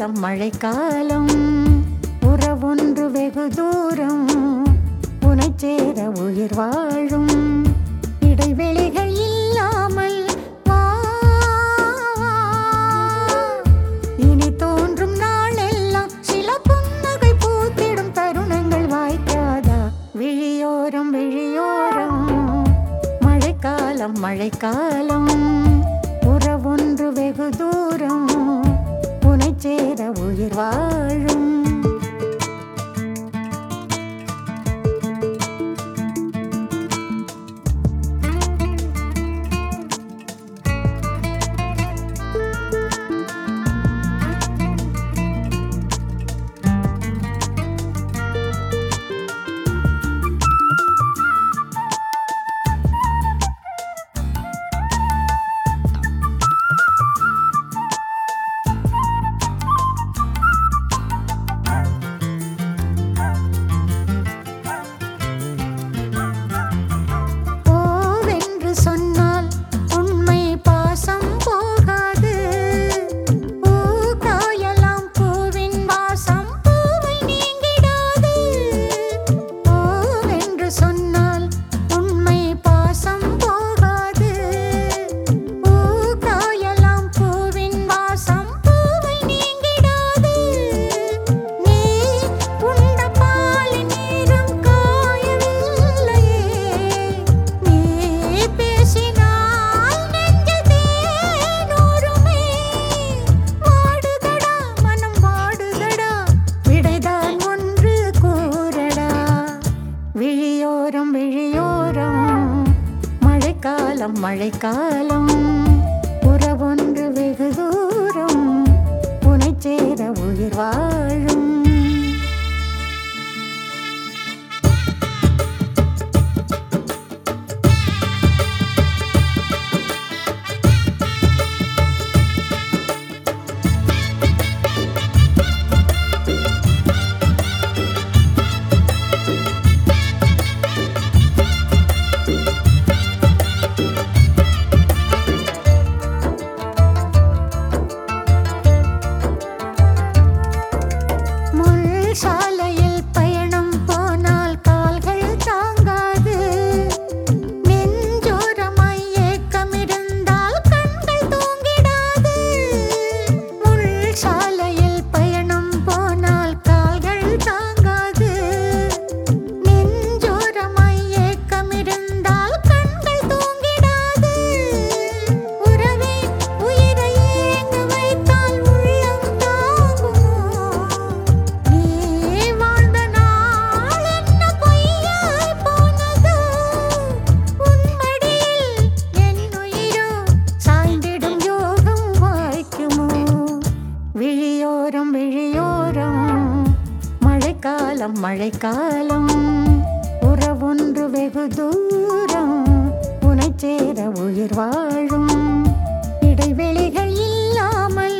மழைக்காலம் மழைக்காலம் உறவொன்று வெகு தூரம் உனை சேர உயிர் வாழும் இடைவெளிகள் இல்லாமல் வா, வா. இனி தோன்றும் நாளெல்லாம் சில புன்னகை பூத்திடும் தருணங்கள் வாய்க்காதா விழியோரம் விழியோரம் மழைக்காலம் மழைக்காலம் உறவொன்று வெகு தூரம் உனை சேர உயிர் வாழும் போவென்று சொன்னால் உண்மை பாசம் போகாது பூ காயலாம் பூவின் வாசம் பூவை நீங்கிடாது போவென்று சொன்னால் உண்மை பாசம் போகாது பூ காயலாம் பூவின் வாசம் பூவை நீங்கிடாது நீ உண்ட பாலின் நீரம் காயவில்லையே நீ பேசினால் நெஞ்சில் தேனூருமே வாடுதடா மனம் வாடுதடா விடைதான் ஒன்று கூறடா விழியோரம் விழியோரம் மழைக்காலம் மழைக்காலம் உறவொன்று வெகு தூரம் உனை சேர உயிர் வாழும் முள் சாலையில் பயணம் போனால் கால்கள் தாங்காது நெஞ்சோரமாய் ஏக்கம் இருந்தால் கண்கள் தூங்கிடாது முள் சாலையில் பயணம் போனால் கால்கள் தாங்காது நெஞ்சோரமாய் ஏக்கம் இருந்தால் கண்கள் தூங்கிடாது உறவே உயிரை ஏங்க வைத்தால் உள்ளம் தாங்குமோ நீ வாழ்ந்த நாள் என்ன பொய்யாய் போனதோ உன் மடியில் என் உயிரோ சாய்ந்திடும் யோகம் வாய்க்குமோ விழியோரம் விழியோரம் மழைக்காலம் மழைக்காலம் உறவொன்று வெகு தூரம் உனை சேர உயிர் வாழும் இடைவெளிகள் இல்லாமல்